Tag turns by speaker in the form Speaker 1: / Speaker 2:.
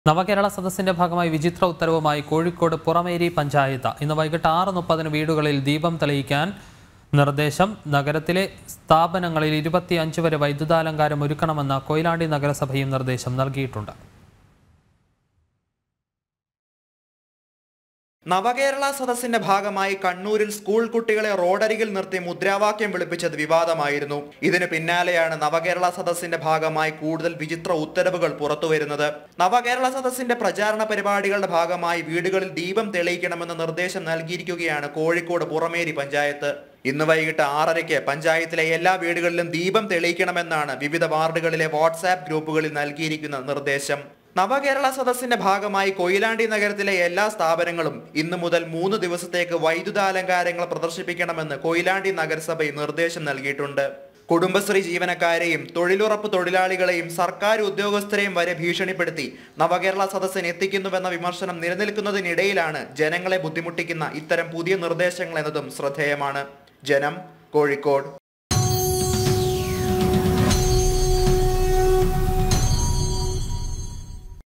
Speaker 1: നവകേരള സദസ്സിന്റെ ഭാഗമായി വിചിത്ര ഉത്തരവുമായി കോഴിക്കോട് പുറമേരി പഞ്ചായത്ത് ഇന്ന് വൈകിട്ട് ആറ് മുപ്പതിന് വീടുകളിൽ ദീപം തെളിയിക്കാൻ നിർദ്ദേശം നഗരത്തിലെ സ്ഥാപനങ്ങളിൽ ഇരുപത്തിയഞ്ച് വരെ വൈദ്യുതാലങ്കാരം ഒരുക്കണമെന്ന് കൊയിലാണ്ടി നഗരസഭയും നിർദ്ദേശം നൽകിയിട്ടുണ്ട്
Speaker 2: നവകേരള സദസ്സിന്റെ ഭാഗമായി കണ്ണൂരിൽ സ്കൂൾ കുട്ടികളെ റോഡരികിൽ നിർത്തി മുദ്രാവാക്യം വിളിപ്പിച്ചത് വിവാദമായിരുന്നു ഇതിന് പിന്നാലെയാണ് നവകേരള സദസ്സിന്റെ ഭാഗമായി കൂടുതൽ വിചിത്ര ഉത്തരവുകൾ പുറത്തുവരുന്നത് നവകേരള സദസ്സിന്റെ പ്രചാരണ പരിപാടികളുടെ ഭാഗമായി വീടുകളിൽ ദീപം തെളിയിക്കണമെന്ന നിർദ്ദേശം നൽകിയിരിക്കുകയാണ് കോഴിക്കോട് പുറമേരി പഞ്ചായത്ത് ഇന്ന് വൈകിട്ട് ആറരയ്ക്ക് പഞ്ചായത്തിലെ എല്ലാ വീടുകളിലും ദീപം തെളിയിക്കണമെന്നാണ് വിവിധ വാർഡുകളിലെ വാട്സാപ്പ് ഗ്രൂപ്പുകളിൽ നൽകിയിരിക്കുന്ന നിർദ്ദേശം നവകേരള സദസ്സിന്റെ ഭാഗമായി കൊയിലാണ്ടി നഗരത്തിലെ എല്ലാ സ്ഥാപനങ്ങളും ഇന്നു മുതൽ മൂന്ന് ദിവസത്തേക്ക് വൈദ്യുതാലങ്കാരങ്ങൾ പ്രദർശിപ്പിക്കണമെന്ന് കൊയിലാണ്ടി നഗരസഭ നിർദ്ദേശം നൽകിയിട്ടുണ്ട് കുടുംബശ്രീ ജീവനക്കാരെയും തൊഴിലുറപ്പ് തൊഴിലാളികളെയും സർക്കാർ ഉദ്യോഗസ്ഥരെയും വരെ ഭീഷണിപ്പെടുത്തി നവകേരള സദസ്സിന് എത്തിക്കുന്നുവെന്ന വിമർശനം നിലനിൽക്കുന്നതിനിടയിലാണ് ജനങ്ങളെ ബുദ്ധിമുട്ടിക്കുന്ന ഇത്തരം പുതിയ നിർദ്ദേശങ്ങൾ എന്നതും ശ്രദ്ധേയമാണ് ജനം കോഴിക്കോട്